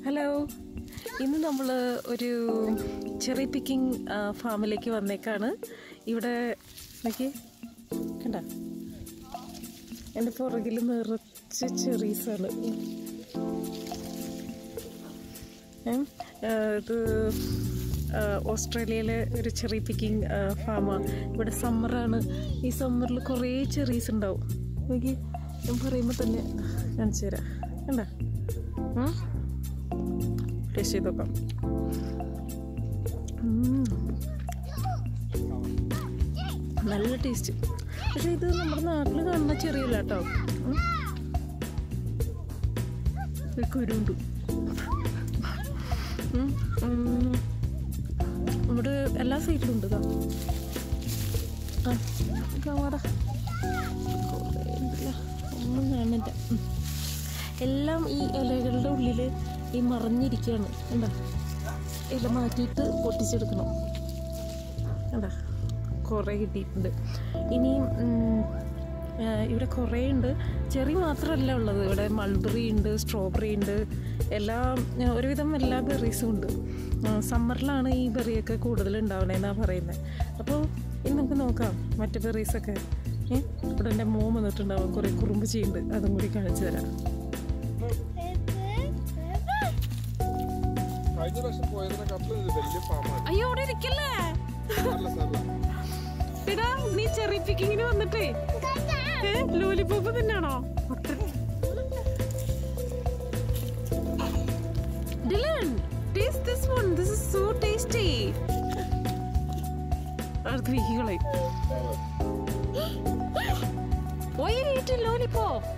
Hello ഇന്ന് നമ്മൾ ഒരു ചെറി പിക്കിംഗ് ഫാമിലേക്ക് വന്നേക്കാണ് ഇവിടെ നോക്കി കണ്ട എൻ്റെ പുറകിൽ നിറച്ച് ചെറീസാണ് ഏം, ആ, ഇത് ആ, ഓസ്ട്രേലിയയിലെ ഒരു ചെറി പിക്കിംഗ് ഫാമാണ് ഇവിടെ സമ്മറാണ് ഈ സമ്മറിൽ കുറേ ചെറീസ് ഉണ്ടാവും നോക്കി ഞാൻ പറയുമ്പോൾ തന്നെ കാണിച്ചു തരാം കണ്ട ടേസ്റ്റ് ചെയ്ത് നോക്കാം ഉം. നല്ല ടേസ്റ്റ് പക്ഷെ ഇത് നമ്മുടെ നാട്ടിൽ കാണുന്ന ചെറിയല്ല കേട്ടോ ഉം. ഒരു കുരുണ്ട് ഉം. ഉം. ഇവിടെ എല്ലാ സൈഡിലും ഉണ്ട് ഇതാ ആ കാണാടാ കുറേ ഉണ്ടല്ലോ. ഒന്നും കാണില്ല ഉം. എല്ലാം ഈ ഇലകളുടെ ഉള്ളിൽ ഈ മറഞ്ഞിരിക്കുകയാണ് എന്താ ഇല മാറ്റിയിട്ട് പൊട്ടിച്ചെടുക്കണം എന്താ കുറേ കിട്ടിയിട്ടുണ്ട് ഇനിയും ഉം, ആ, ഇവിടെ കുറേ ഉണ്ട് ചെറി മാത്രമല്ല ഉള്ളത് ഇവിടെ മൾബറി ഉണ്ട് സ്ട്രോബെറി ഉണ്ട് എല്ലാം ആ, ഒരുവിധം എല്ലാ ബെറീസും ഉണ്ട് സമ്മറിലാണ് ഈ ബെറിയൊക്കെ കൂടുതൽ ഉണ്ടാവണേന്നാണ് പറയുന്നത് അപ്പോൾ ഇനി നമുക്ക് നോക്കാം മറ്റു ബെറീസൊക്കെ ഏ ഇവിടെ എൻ്റെ മോൻ വന്നിട്ടുണ്ടാവും കുറേ കുറുമ്പ് ചെയ്യുന്നുണ്ട് അതും കൂടി കാണിച്ചു തരാം കഴിഞ്ഞ പ്രാവശ്യം പോയതിനെക്കാട്ടിലും ഇത് വലിയ ഫാമാണ് അയ്യോ അവിടെ ഇരിക്കല്ലേ നല്ല സ്ഥലം എടാ നീ ചെറി പിക്കിങ്ങിന് വന്നിട്ടേ ഏ ലോലിപോപ്പ് തന്നെയാണോ Dylan taste this one this is so tasty അടുത്ത് വീക്കികളെ ഓയ് ഈറ്റ് ലോലിപോപ്പ്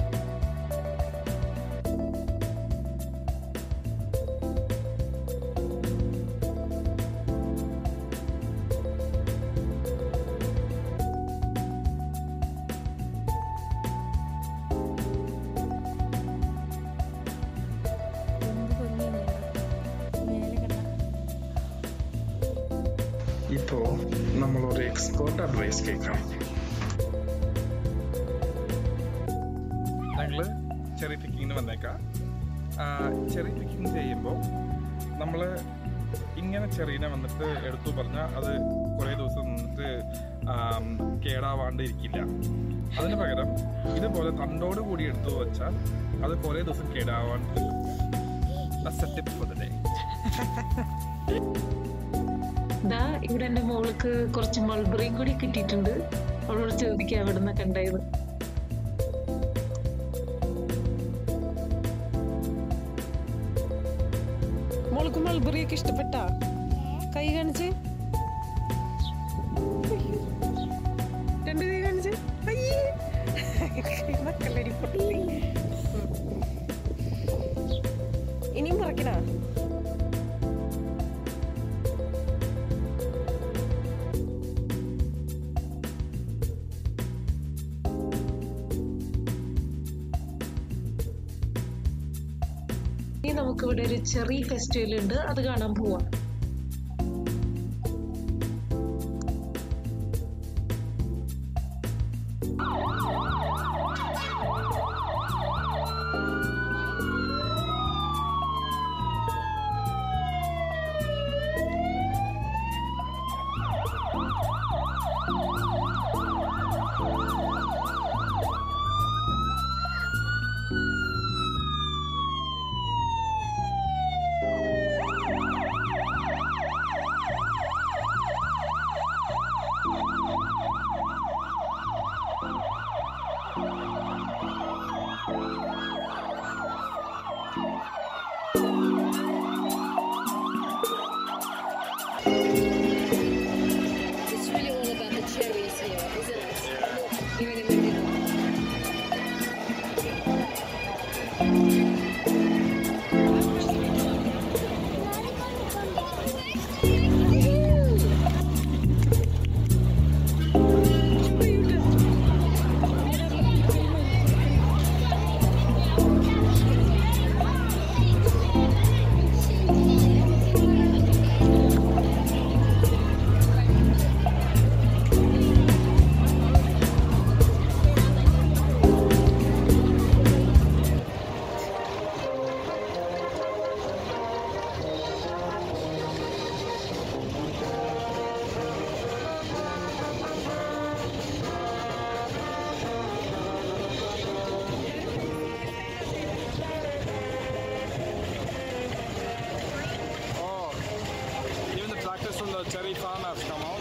ഇപ്പോ നമ്മൾ ഒരു എക്സ്പേർട്ട് അഡ്വൈസ് കേൾക്കാം ഞങ്ങള് ചെറി പിക്കിങ്ങിന് വന്നേക്കാം ചെറി പിക്കിങ് ചെയ്യുമ്പോൾ നമ്മൾ ഇങ്ങനെ ചെറീനെ വന്നിട്ട് എടുത്തു പറഞ്ഞാൽ അത് കുറേ ദിവസം നിന്നിട്ട് ആം, കേടാവാണ്ട് ഇരിക്കില്ല അതിന് പകരം ഇതുപോലെ തണ്ടോട് കൂടി എടുത്തു വെച്ചാൽ അത് കുറേ ദിവസം കേടാവാണ്ട് ടിപ്പ് ഫോർ ദ ഡേ ദാ ഇവിടെ എന്റെ മോൾക്ക് കുറച്ച് മൾബറിയും കൂടി കിട്ടിയിട്ടുണ്ട് അവളോട് ചോദിക്കാം അവിടെ നിന്ന് കണ്ടായത് മോൾക്ക് മൾബറി ഒക്കെ ഇഷ്ടപ്പെട്ട കൈ കാണിച്ച് രണ്ട് കൈ കാണിച്ച് അയ്യേ. കൈ മക്കളടി പൊട്ടി. ഉം. ഇനിയും പറിക്കണ ഇനി നമുക്ക് ഇവിടെ ഒരു ചെറിയ ഫെസ്റ്റിവൽ ഉണ്ട് അത് കാണാൻ പോവാം It's really all about the cherries here, isn't it? Here in America. ആ the cherry farmers come out.